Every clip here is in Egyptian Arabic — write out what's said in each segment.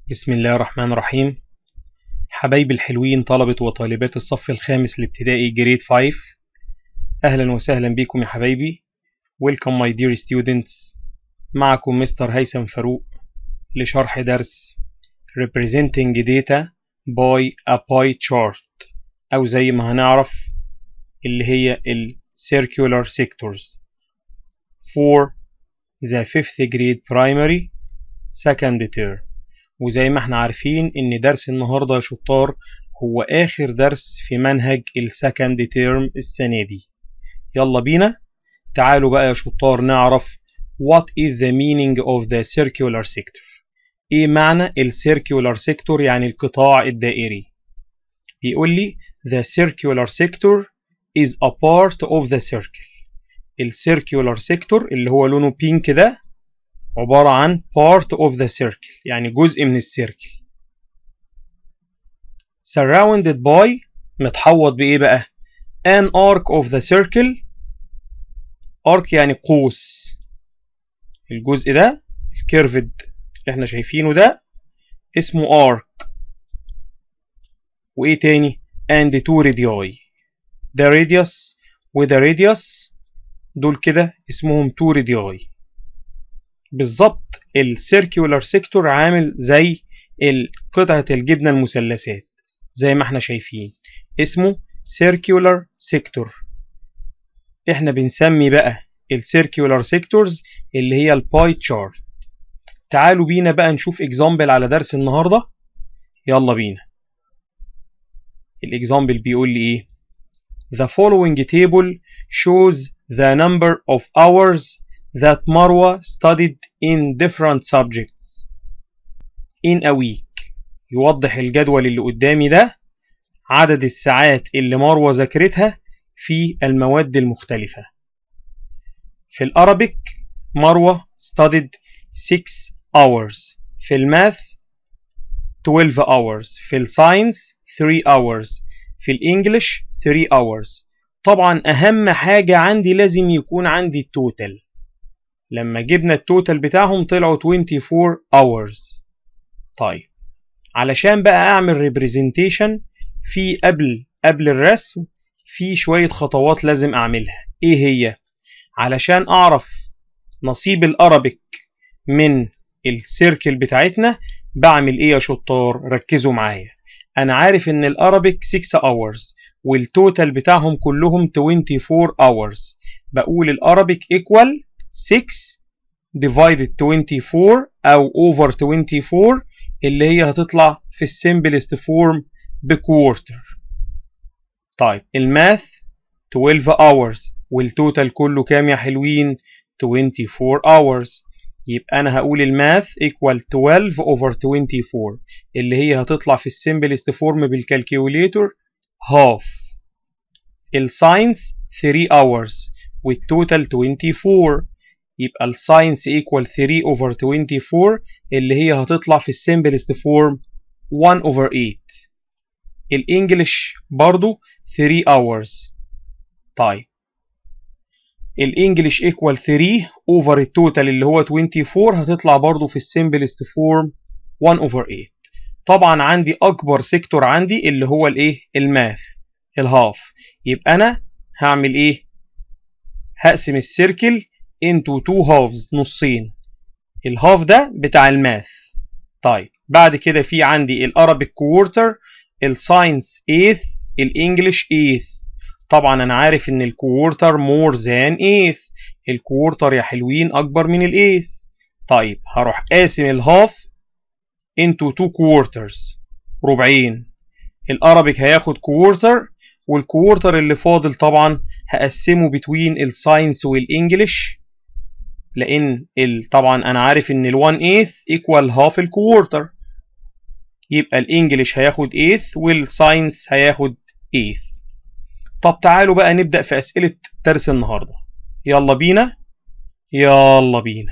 بسم الله الرحمن الرحيم حبايبي الحلوين طلبة وطالبات الصف الخامس الابتدائي جريد 5 أهلا وسهلا بكم يا حبايبي Welcome my dear students معكم مستر هيثم فاروق لشرح درس Representing Data by a Pie Chart أو زي ما هنعرف اللي هي ال Circular Sectors for the 5th grade primary second term وزي ما احنا عارفين ان درس النهارده يا شطار هو اخر درس في منهج السكند تيرم السنه دي يلا بينا تعالوا بقى يا شطار نعرف what is the meaning of the circular sector ايه معنى السيركيولار سيكتور يعني القطاع الدائري بيقول لي the circular sector is a part of the circle السيركيولار سيكتور اللي هو لونه بينك ده عبارة عن part of the circle يعني جزء من السيركل surrounded by متحوط بإيه بقى an arc of the circle arc يعني قوس الجزء ده الكيرفد اللي احنا شايفينه ده اسمه arc وإيه تاني and two radii ده radius وده radius دول كده اسمهم two radii بالظبط السيركيولار سيكتور عامل زي قطعة الجبنة المثلثات زي ما احنا شايفين اسمه سيركيولار سيكتور احنا بنسمي بقى السيركيولار سيكتورز اللي هي الباي تشارت تعالوا بينا بقى نشوف اكزامبل على درس النهاردة يلا بينا الاكزامبل بيقول لي ايه The following table shows the number of hours that Marwa studied in different subjects in a week يوضح الجدول اللي قدامي ده عدد الساعات اللي مروة ذاكرتها في المواد المختلفة في الأرابيك مروة studied 6 hours في الماث 12 hours في الساينس 3 hours في الانجليش 3 hours طبعا أهم حاجة عندي لازم يكون عندي التوتال لما جبنا التوتال بتاعهم طلعوا 24 hours طيب علشان بقى اعمل ريبريزنتيشن في قبل قبل الرسم في شوية خطوات لازم اعملها ايه هي علشان اعرف نصيب الارابيك من السيركل بتاعتنا بعمل ايه يا شطار ركزوا معايا انا عارف ان الارابيك 6 hours والتوتال بتاعهم كلهم 24 hours بقول الارابيك equal 6 divided 24 أو over 24 اللي هي هتطلع في السمبلست فورم بكوارتر طيب الماث 12 hours والتوتال كله كام يا حلوين 24 hours يبقى أنا هقول الماث equal 12 over 24 اللي هي هتطلع في السمبلست فورم بالكالكيوليتور half الساينس 3 hours والتوتال 24 يبقى الساينس equal 3 over 24 اللي هي هتطلع في السمبلست فورم 1 over 8 الانجليش برضو 3 hours طيب الانجليش equal 3 over التوتال اللي هو 24 هتطلع برضو في السمبلست فورم 1 over 8 طبعا عندي اكبر سيكتور عندي اللي هو الايه الماث الهاف يبقى انا هعمل ايه هقسم السيركل into two halves نصين الهاف ده بتاع الماث طيب بعد كده في عندي الارابيك كوارتر الساينس 8 الانجليش 8 طبعا انا عارف ان الكوارتر مور ذان 8 الكوارتر يا حلوين اكبر من ال8 طيب هروح قاسم الهاف into two quarters ربعين الارابيك هياخد كوارتر والكوارتر اللي فاضل طبعا هقسمه بتوين الساينس والانجليش لان ال طبعا انا عارف ان ال1 8 equal half الكوارتر يبقى الانجليش هياخد 8 والساينس هياخد 8 طب تعالوا بقى نبدا في اسئله درس النهارده يلا بينا يلا بينا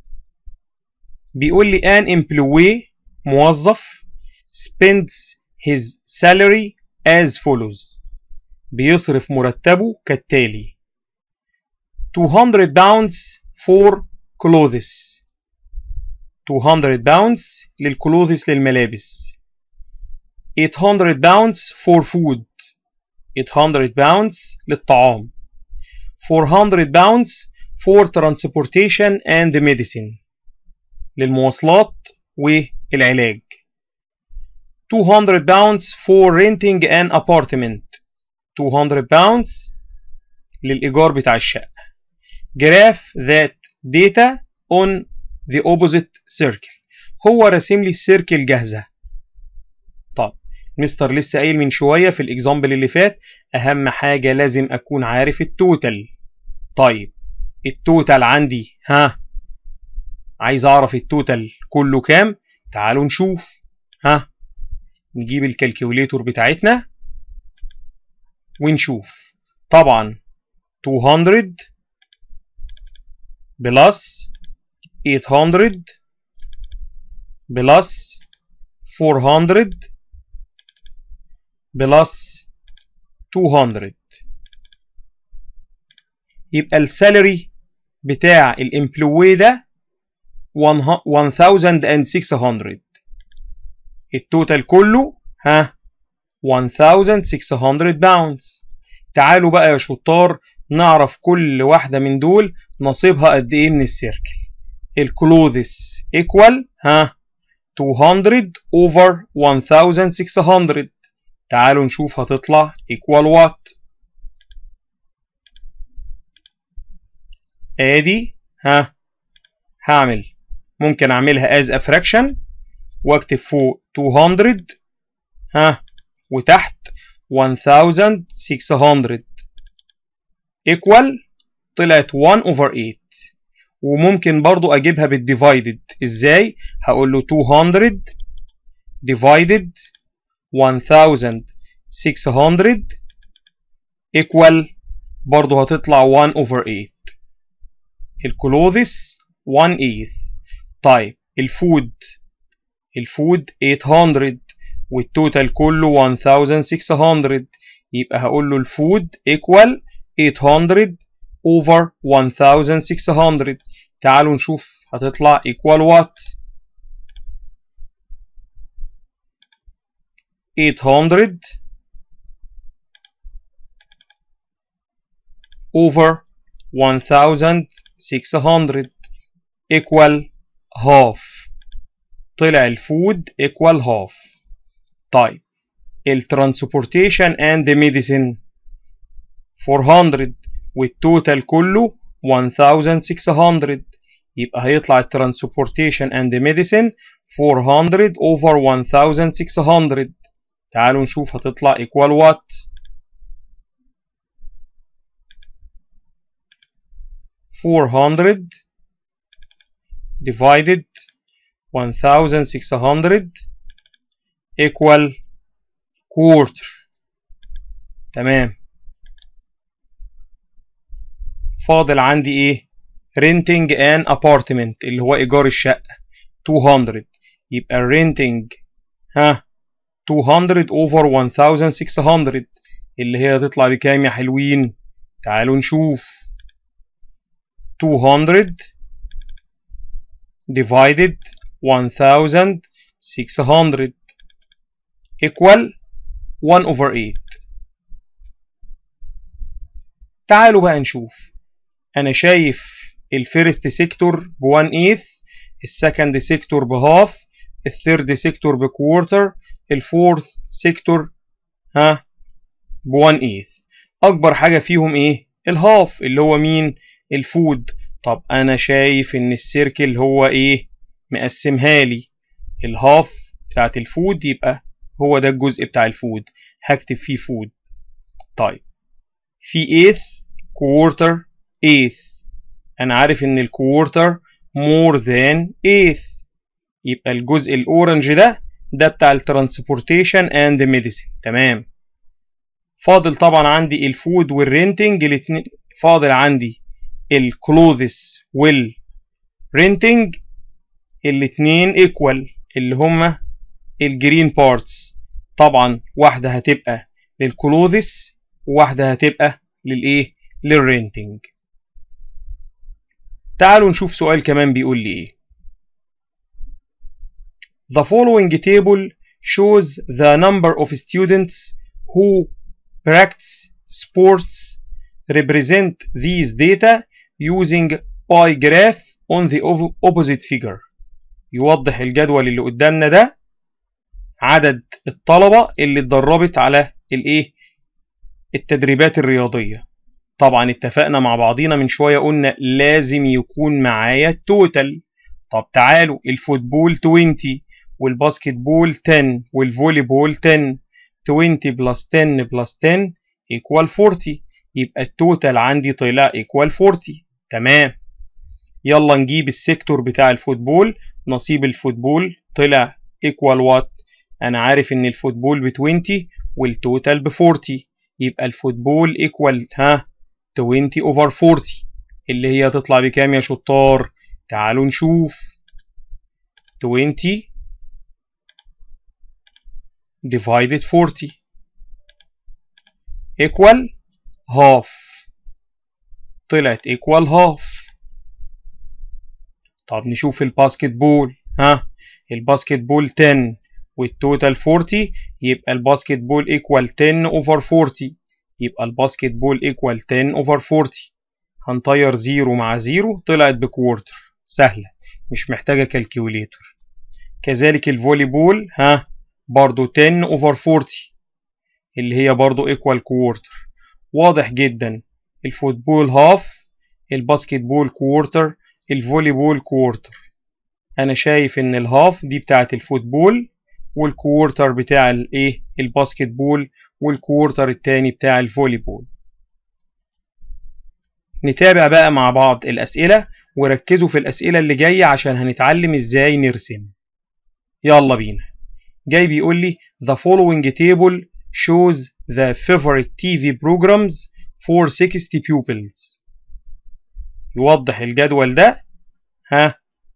بيقول لي an employee موظف spends his salary as follows بيصرف مرتبه كالتالي 200 pounds for clothes 200 باوندز للكلوثس للملابس 800 باوندز for food 800 باوندز للطعام 400 باوندز for transportation and medicine للمواصلات والعلاج 200 pounds for renting an apartment 200 pounds للإيجار بتاع الشقة graph that data on the opposite circle هو راسم لي السيركل جاهزة طب مستر لسه قايل من شوية في الإكزامبل اللي فات أهم حاجة لازم أكون عارف التوتال طيب التوتال عندي ها عايز أعرف التوتال كله كام تعالوا نشوف ها نجيب الكالكوليتور بتاعتنا ونشوف طبعا 200 بلس 800 بلس 400 بلس 200 يبقى السالري بتاع الامبلوي ده 1600 التوتال كله ها 1600 باوندز تعالوا بقى يا شطار نعرف كل واحدة من دول نصيبها قد ايه من السيركل الكلوذس ايكوال ها 200 over 1600 تعالوا نشوف هتطلع ايكوال وات ادي ها هعمل ممكن اعملها as a fraction واكتب فوق 200 ها وتحت 1600 equal طلعت 1 over 8 وممكن برضو اجيبها بالديفايدد ازاي هقول له 200 divided 1600 equal برضو هتطلع 1 over 8 الكلوذس 1 8 طيب الفود الفود 800 والتوتال كله 1600 يبقى هقول له الفود equal 800 over 1600 تعالوا نشوف هتطلع equal what 800 over 1600 equal half طلع الفود equal half طيب الترانسبورتيشن اند ميديسين 400 والتوتال كله 1600 يبقى هيطلع الترانسبورتيشن اند ميديسين 400 over 1600 تعالوا نشوف هتطلع equal what 400 divided 1600 equal quarter تمام فاضل عندي ايه renting an apartment اللي هو ايجار الشقة 200 يبقى renting ها 200 over 1600 اللي هي هتطلع بكام يا حلوين تعالوا نشوف 200 divided 1600 equal 1 over 8 تعالوا بقى نشوف انا شايف الفيرست سيكتور ب 1 8 السكند سيكتور بهاف الثيرد سيكتور بكوارتر الفورث سيكتور ها ب 1 8 اكبر حاجه فيهم ايه الهاف اللي هو مين الفود طب انا شايف ان السيركل هو ايه مقسمها لي الهاف بتاعت الفود يبقى هو ده الجزء بتاع الفود هكتب فيه فود طيب في eighth quarter eighth انا عارف ان الكوارتر more than eighth يبقى الجزء الاورنج ده ده بتاع الترانسبورتيشن اند ميديسين تمام فاضل طبعا عندي الفود والرينتنج الاتنين فاضل عندي الكلوذس والرينتنج الاتنين ايكوال اللي هما الجرين بارتس طبعا واحدة هتبقى للكلوذس وواحدة هتبقى للايه للرينتنج تعالوا نشوف سؤال كمان بيقول لي ايه The following table shows the number of students who practice sports represent these data using pie graph on the opposite figure يوضح الجدول اللي قدامنا ده عدد الطلبة اللي اتدربت على الايه التدريبات الرياضية طبعا اتفقنا مع بعضينا من شوية قلنا لازم يكون معايا التوتال طب تعالوا الفوتبول 20 والباسكت بول 10 والفولي بول 10 20 بلس 10 بلس 10 equal 40 يبقى التوتال عندي طلع equal 40 تمام يلا نجيب السيكتور بتاع الفوتبول نصيب الفوتبول طلع equal what انا عارف ان الفوتبول ب 20 والتوتال ب 40 يبقى الفوتبول equal ها 20 over 40 اللي هي تطلع بكام يا شطار تعالوا نشوف 20 divided 40 equal half طلعت equal half طب نشوف الباسكت بول ها الباسكت بول 10 والتوتال 40 يبقى الباسكت بول equal 10 over 40 يبقى الباسكت بول equal 10 over 40 هنطير زيرو مع زيرو طلعت بكوارتر سهلة مش محتاجة كالكيوليتر كذلك الفولي بول ها برضو 10 over 40 اللي هي برضو equal كوارتر واضح جدا الفوتبول هاف الباسكت بول كوارتر الفولي بول كوارتر انا شايف ان الهاف دي بتاعت الفوتبول والكوارتر بتاع الايه الباسكت بول والكوارتر التاني بتاع الفولي بول نتابع بقى مع بعض الأسئلة وركزوا في الأسئلة اللي جاية عشان هنتعلم إزاي نرسم يلا بينا جاي بيقول لي The following table shows the favorite TV programs for 60 pupils يوضح الجدول ده ها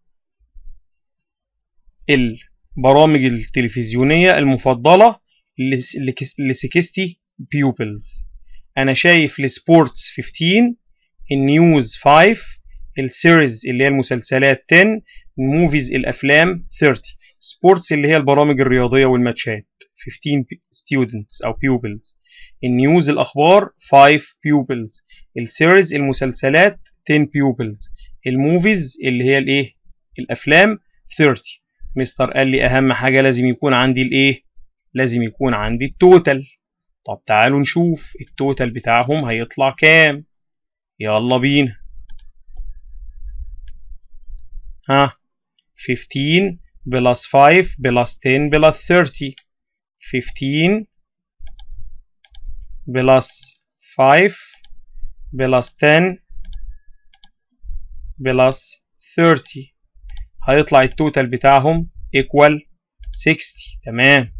البرامج التلفزيونية المفضلة ل 60 pupils أنا شايف السبورتس 15 النيوز 5 السيريز اللي هي المسلسلات 10 الموفيز الافلام 30 سبورتس اللي هي البرامج الرياضيه والماتشات 15 students او pupils النيوز الاخبار 5 pupils السيريز المسلسلات 10 pupils الموفيز اللي هي الايه الافلام 30 مستر قال لي اهم حاجه لازم يكون عندي الايه لازم يكون عندي التوتال طب تعالوا نشوف التوتال بتاعهم هيطلع كام يلا بينا ها 15 بلس 5 بلس 10 بلس 30 15 بلس 5 بلس 10 بلس 30 هيطلع التوتال بتاعهم equal 60 تمام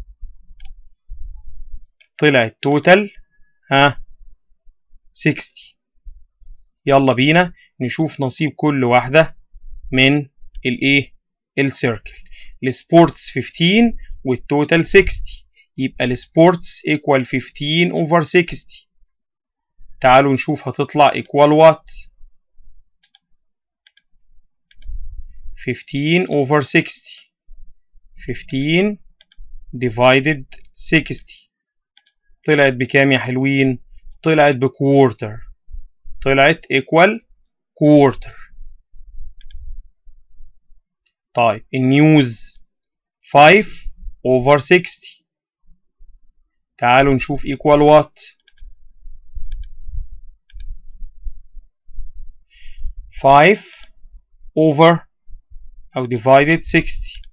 طلع التوتال ها 60 يلا بينا نشوف نصيب كل واحدة من الايه السيركل السبورتس 15 والتوتال 60 يبقى السبورتس equal 15 over 60 تعالوا نشوف هتطلع equal what 15 over 60 15 divided 60 طلعت بكام يا حلوين طلعت بكوارتر طلعت equal quarter طيب النيوز 5 over 60 تعالوا نشوف equal what 5 over أو divided 60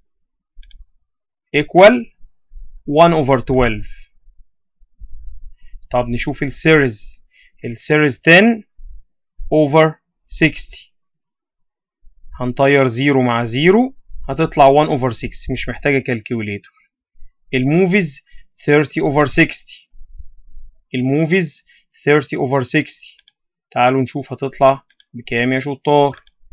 equal 1 over 12 طب نشوف السيريز السيريز 10 over 60 هنطير 0 مع 0 هتطلع 1 over 6 مش محتاجة كالكوليتور الموفيز 30 over 60 الموفيز 30 over 60 تعالوا نشوف هتطلع بكام يا شطار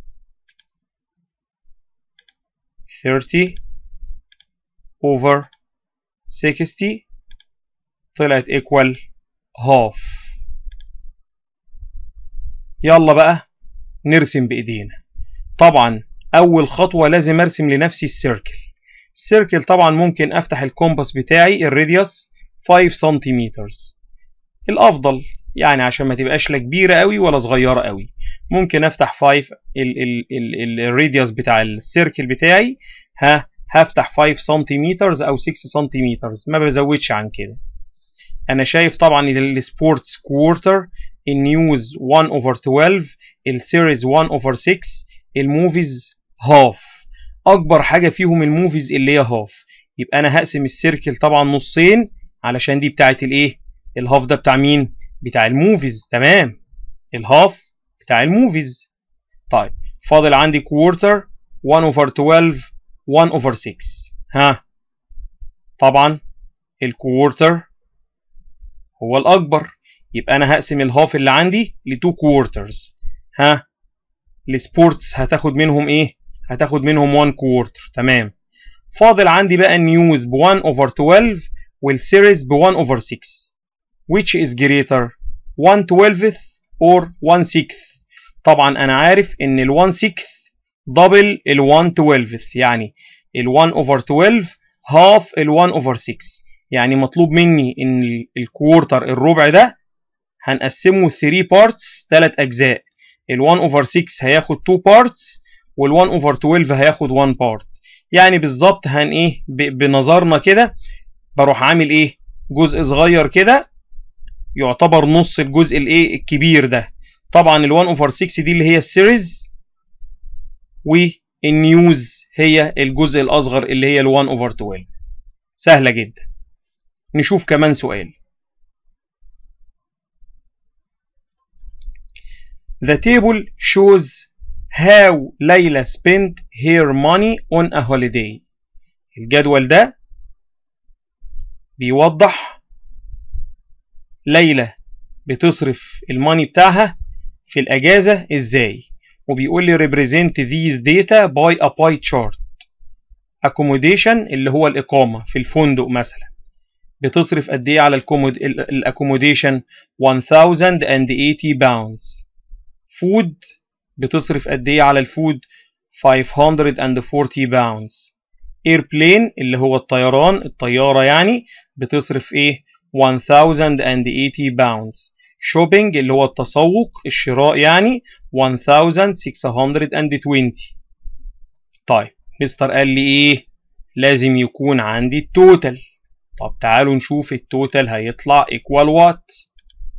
30 over 60 طلعت equal half يلا بقى نرسم بإيدينا طبعا أول خطوة لازم أرسم لنفسي السيركل السيركل طبعا ممكن افتح الكومباس بتاعي الراديوس 5 سنتيمتر الافضل يعني عشان ما تبقاش لا كبيره قوي ولا صغيره قوي ممكن افتح 5 الراديوس بتاع السيركل بتاعي ها هفتح 5 سنتيمتر او 6 سنتيمتر ما بزودش عن كده انا شايف طبعا السبورتس كوارتر النيوز 1 اوفر 12 السيريز 1 اوفر 6 الموفيز هاف اكبر حاجه فيهم الموفيز اللي هي هاف يبقى انا هقسم السيركل طبعا نصين علشان دي بتاعت الايه الهاف ده بتاع مين بتاع الموفيز تمام الهاف بتاع الموفيز طيب فاضل عندي كوارتر 1 اوفر 12 1 اوفر 6 ها طبعا الكوارتر هو الاكبر يبقى انا هقسم الهاف اللي عندي ل 2 كوارترز ها السبورتس هتاخد منهم ايه هتاخد منهم 1 كوارتر تمام فاضل عندي بقى النيوز ب 1 اوفر 12 والسيريز ب 1 اوفر 6 which is greater 1 12th or 1 6th طبعا انا عارف ان ال 1 6th دبل ال 1 12th يعني ال 1 اوفر 12 هاف ال 1 اوفر 6 يعني مطلوب مني ان الكوارتر الربع ده هنقسمه 3 بارتس 3 اجزاء ال 1 اوفر 6 هياخد 2 بارتس وال 1 اوفر 12 هياخد 1 بارت يعني بالظبط هن ايه بنظرنا كده بروح عامل ايه جزء صغير كده يعتبر نص الجزء الايه الكبير ده طبعا ال 1 اوفر 6 دي اللي هي السيريز والنيوز هي الجزء الاصغر اللي هي ال 1 اوفر 12 سهله جدا نشوف كمان سؤال The table shows how Layla spent her money on a holiday. الجدول ده بيوضح ليلى بتصرف الماني بتاعها في الأجازة إزاي وبيقول لي represent these data by a pie chart accommodation اللي هو الإقامة في الفندق مثلا بتصرف قد إيه على الأكوموديشن 1080 pounds food بتصرف قد ايه على الفود 540 pounds airplane اللي هو الطيران الطيارة يعني بتصرف ايه 1080 pounds shopping اللي هو التسوق الشراء يعني 1620 طيب مستر قال لي ايه لازم يكون عندي التوتال طب تعالوا نشوف التوتال هيطلع equal what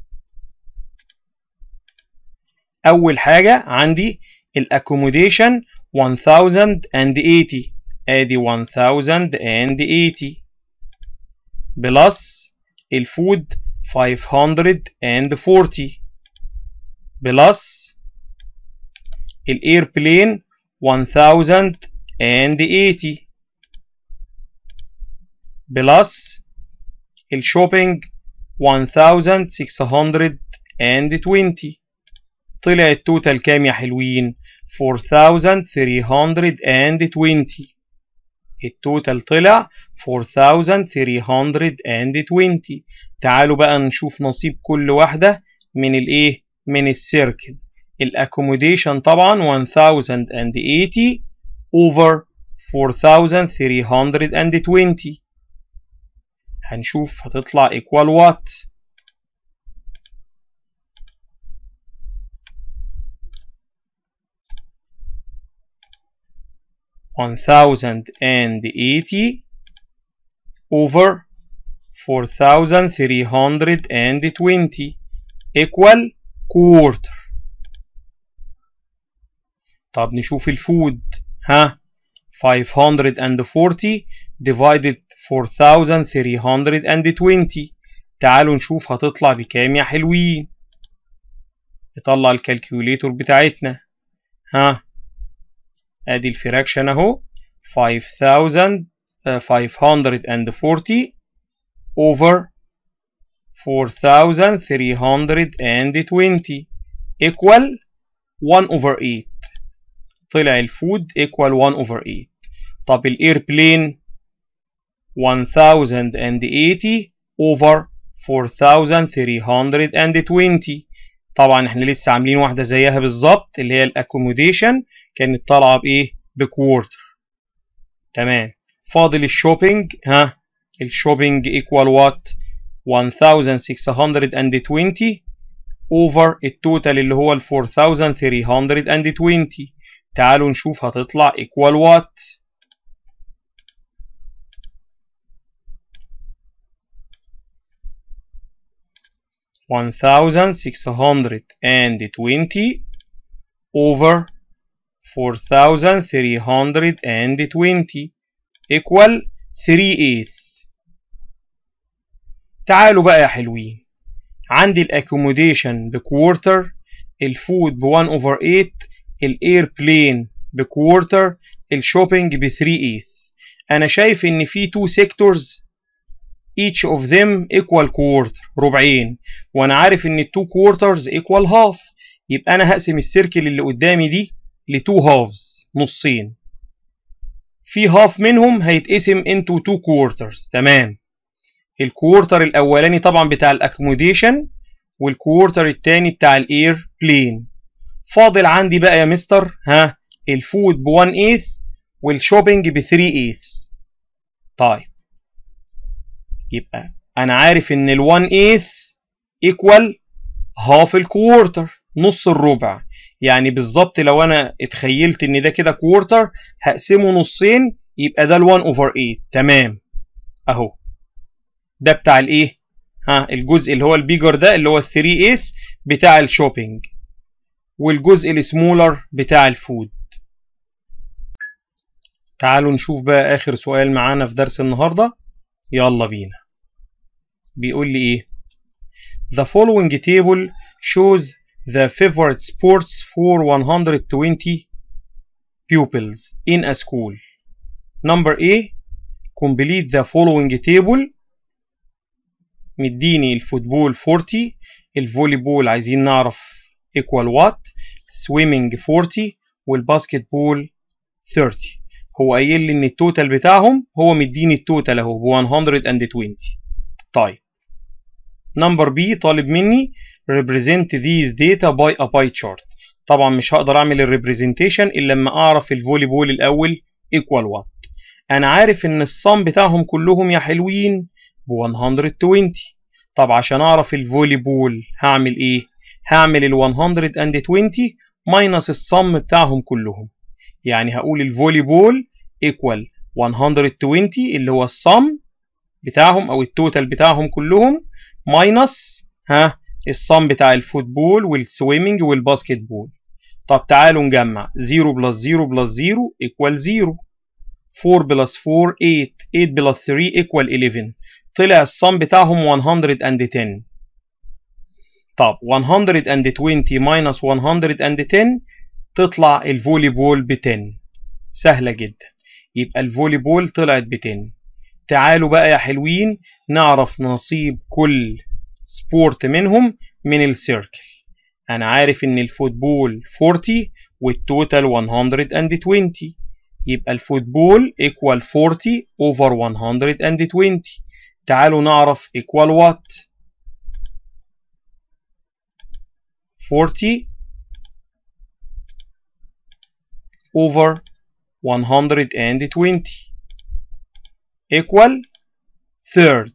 اول حاجه عندي الاكوموديشن 1080 ادي 1080 بلس الفود 540 بلس الايربلين 1080 بلس الشوبينج 1620 طلع التوتال كام يا حلوين 4320 التوتال طلع 4320 تعالوا بقى نشوف نصيب كل واحدة من الايه من السيركل الاكوموديشن طبعا 1080 over 4320 هنشوف هتطلع equal what one thousand and eighty over four thousand three hundred and twenty equal quarter طب نشوف الفود ها 540 divided 4320 تعالوا نشوف هتطلع بكام يا حلوين نطلع الكالكوليتور بتاعتنا ها ادي الفراكشن اهو 5540 over 4320 equal 1 over 8 طلع الفود equal 1 over 8 طب الايربلين 1080 over 4320 طبعا احنا لسه عاملين واحده زيها بالظبط اللي هي الاكوموديشن كانت طالعه بايه بكوارتر تمام فاضل الشوبينج ها الشوبينج equal what 1620 over التوتال اللي هو ال 4320 تعالوا نشوف هتطلع equal what one thousand six hundred and twenty over four thousand three hundred and twenty equal three eighth تعالوا بقى يا حلوين عندي الاكوموديشن بكوارتر الفود ب 1 over 8 الاير بلين بكوارتر الشوبينج ب 3 eighth انا شايف ان في 2 sectors each of them equal quarter ربعين وانا عارف ان ال 2 quarters equal half يبقى انا هقسم السيركل اللي قدامي دي ل 2 halves نصين في هاف منهم هيتقسم into 2 quarters تمام الكوارتر الاولاني طبعا بتاع الاكوموديشن والكوارتر الثاني بتاع الاير بلين فاضل عندي بقى يا مستر ها الفود ب 1 8 والشوبينج ب 3 8 طيب يبقى انا عارف ان ال 1 8 ايكوال هاف الكوارتر نص الربع يعني بالظبط لو انا اتخيلت ان ده كده كوارتر هقسمه نصين يبقى ده ال 1 اوفر 8 تمام اهو ده بتاع الايه ها الجزء اللي هو البيجر ده اللي هو ال 3 8 بتاع الشوبينج والجزء السمولر بتاع الفود تعالوا نشوف بقى اخر سؤال معانا في درس النهارده يلا بينا بيقول لي ايه The following table shows the favorite sports for 120 pupils in a school. Number A complete the following table مديني الفوتبول 40 الفولي بول عايزين نعرف equal what swimming 40 والباسكت بول 30 هو قايل لي ان التوتال بتاعهم هو مديني التوتال اهو ب 120 طيب نمبر بي طالب مني represent these data by a pie chart طبعا مش هقدر اعمل الريبريزنتيشن الا لما اعرف الفولي بول الاول equal what انا عارف ان الصم بتاعهم كلهم يا حلوين ب 120 طب عشان اعرف الفولي بول هعمل ايه هعمل ال 120 ماينس الصم بتاعهم كلهم يعني هقول الفولي بول equal 120 اللي هو الصم بتاعهم او التوتال بتاعهم كلهم ماينس ها الصم بتاع الفوتبول والسويمنج والباسكت بول طب تعالوا نجمع 0 بلس 0 بلس 0 equal 0 4 بلس 4 8 8 بلس 3 equal 11 طلع الصم بتاعهم 110 طب 120 minus 110 تطلع الفولي بول ب 10 سهلة جدا يبقى الفولي بول طلعت ب 10 تعالوا بقى يا حلوين نعرف نصيب كل سبورت منهم من السيركل انا عارف ان الفوتبول 40 والتوتال 120 يبقى الفوتبول equal 40 over 120 تعالوا نعرف equal what 40 over 120 equal third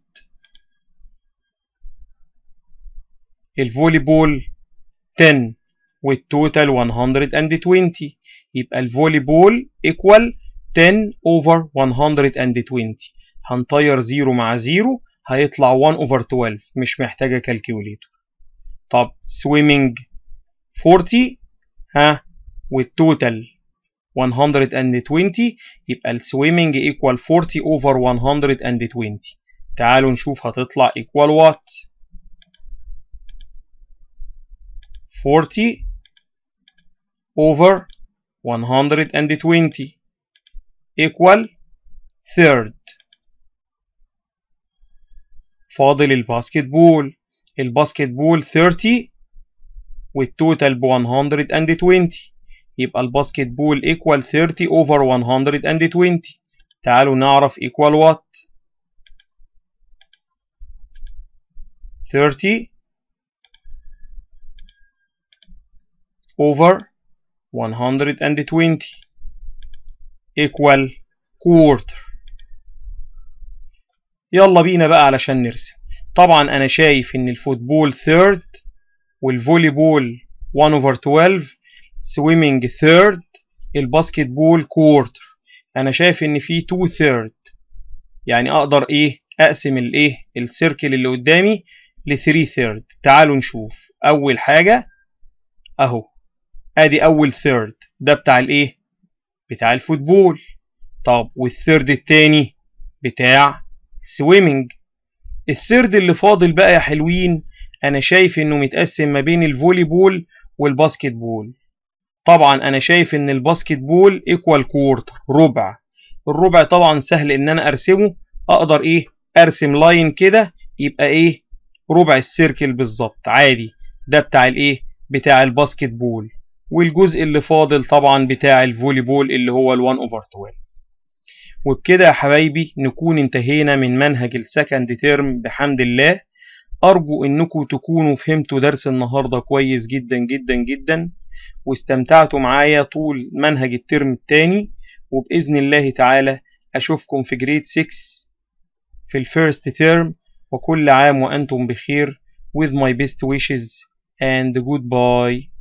الفولي بول 10 والتوتال 120 يبقى الفولي بول equal 10 over 120 هنطير 0 مع 0 هيطلع 1 over 12 مش محتاجة كالكيوليتور طب swimming 40 ها والتوتال 120 يبقى السويمنج equal 40 over 120 تعالوا نشوف هتطلع equal what 40 over 120 equal third فاضل الباسكت بول الباسكت بول 30 والتوتال ب 120 يبقى الباسكت بول equal 30 over 120 تعالوا نعرف equal what 30 over 120 equal quarter يلا بينا بقى علشان نرسم طبعا انا شايف ان الفوتبول ثيرد والفولي بول 1 over 12 سويمنج ثيرد الباسكت بول كوارتر انا شايف ان في 2 ثيرد يعني اقدر ايه اقسم الايه السيركل اللي قدامي ل 3 ثيرد تعالوا نشوف اول حاجه اهو ادي اول ثيرد ده بتاع الايه بتاع الفوتبول طب والثيرد التاني بتاع سويمنج الثيرد اللي فاضل بقى يا حلوين انا شايف انه متقسم ما بين الفولي بول والباسكت بول طبعا انا شايف ان الباسكت بول ايكوال كوارتر ربع الربع طبعا سهل ان انا ارسمه اقدر ايه ارسم لاين كده يبقى ايه ربع السيركل بالظبط عادي ده بتاع الايه بتاع الباسكت بول والجزء اللي فاضل طبعا بتاع الفولي بول اللي هو ال1 اوفر 12 وبكده يا حبايبي نكون انتهينا من منهج السكند تيرم بحمد الله أرجو إنكم تكونوا فهمتوا درس النهاردة كويس جدا جدا جدا واستمتعتوا معايا طول منهج الترم التاني وبإذن الله تعالى أشوفكم في جريد 6 في الفيرست تيرم وكل عام وأنتم بخير with my best wishes and goodbye